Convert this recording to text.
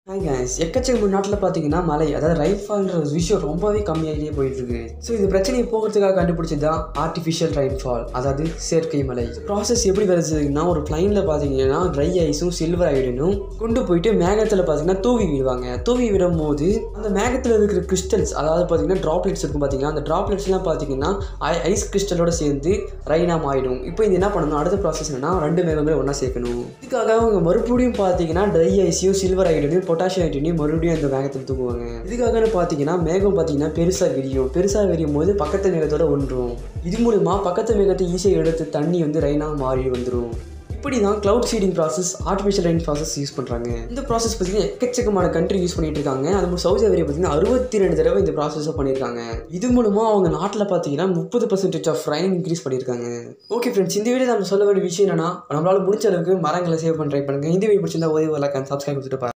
hi guys எக்கச்சக்க நாட்டில் பார்த்தீங்கன்னா மழை அதாவது ரைன்ஃபால்ன்ற ஒரு விஷயம் ரொம்பவே கம்மியாகிட்டே போயிட்டு இருக்கு ஸோ இந்த பிரச்சனையை போகிறதுக்காக கண்டுபிடிச்சது தான் ஆர்டிஃபிஷியல் ரெயின்ஃபால் அதாவது செயற்கை மழை ப்ராசஸ் எப்படி வருதுன்னா ஒரு பிளைனில் பார்த்தீங்கன்னா ட்ரை ஐஸும் சில்வர் ஐடனும் கொண்டு போயிட்டு மேகத்தில் பார்த்தீங்கன்னா தூவி விடுவாங்க தூவி விடும் போது அந்த மேகத்தில் இருக்கிற கிறிஸ்டல்ஸ் அதாவது பார்த்தீங்கன்னா ட்ராப்லெட்ஸ் இருக்கும் பார்த்தீங்கன்னா அந்த ட்ராப்லெட்ஸ்லாம் பார்த்தீங்கன்னா ஐஸ் கிறிஸ்டலோட சேர்ந்து ரைனாக மாறிடும் இப்போ இது என்ன பண்ணணும் அடுத்த ப்ராசஸ் என்னன்னா ரெண்டு மேகங்களும் ஒன்றா சேர்க்கணும் இதுக்காக அவங்க மறுபடியும் பார்த்தீங்கன்னா ட்ரை ஐஸையும் சில்வர் ஐடனையும் பொட்டாசியம் ஐடனையும் மறுபடியும் அந்த மேகத்தில் தூக்குவாங்க இதுக்காகன்னு பார்த்தீங்கன்னா மேகம் பார்த்தீங்கன்னா பெருசாக விரியும் பெருசாக விரியும் போது பக்கத்து மேகத்தோட ஒன்றும் இது மூலமா பக்கத்து மேகத்தை ஈஸியாக எடுத்து தண்ணி வந்து ரெயினாக மாறி வந்துடும் இப்படி தான் cloud seeding process artificial rain process use பண்ணுறாங்க இந்த ப்ராசஸ் பார்த்தீங்கன்னா எக்கச்சக்கமான கண்ட்ரி யூஸ் பண்ணிட்டு இருக்காங்க அது மூலம் சவுதி அரேபியா பார்த்தீங்கன்னா அறுபத்தி ரெண்டு தடவை இந்த ப்ராசஸை பண்ணியிருக்காங்க இது மூலமாக அவங்க நாட்டில் பார்த்தீங்கன்னா முப்பது பர்சன்டேஜ் ஆஃப் ரைன் இன்க்ரீஸ் பண்ணியிருக்காங்க ஓகே ஃப்ரெண்ட்ஸ் இந்த வீடியோ நம்ம சொல்ல வேண்டிய விஷயம் என்னன்னா நம்மளால முடிஞ்ச அளவுக்கு மரங்களை சேவ் பண்ண ட்ரை பண்ணுங்க இந்த வீடியோ பிடிச்சிருந்தா ஒரே ஒரு லைக் சப்ஸ்கிரைப் கொடுத்துட்டு பாருங்க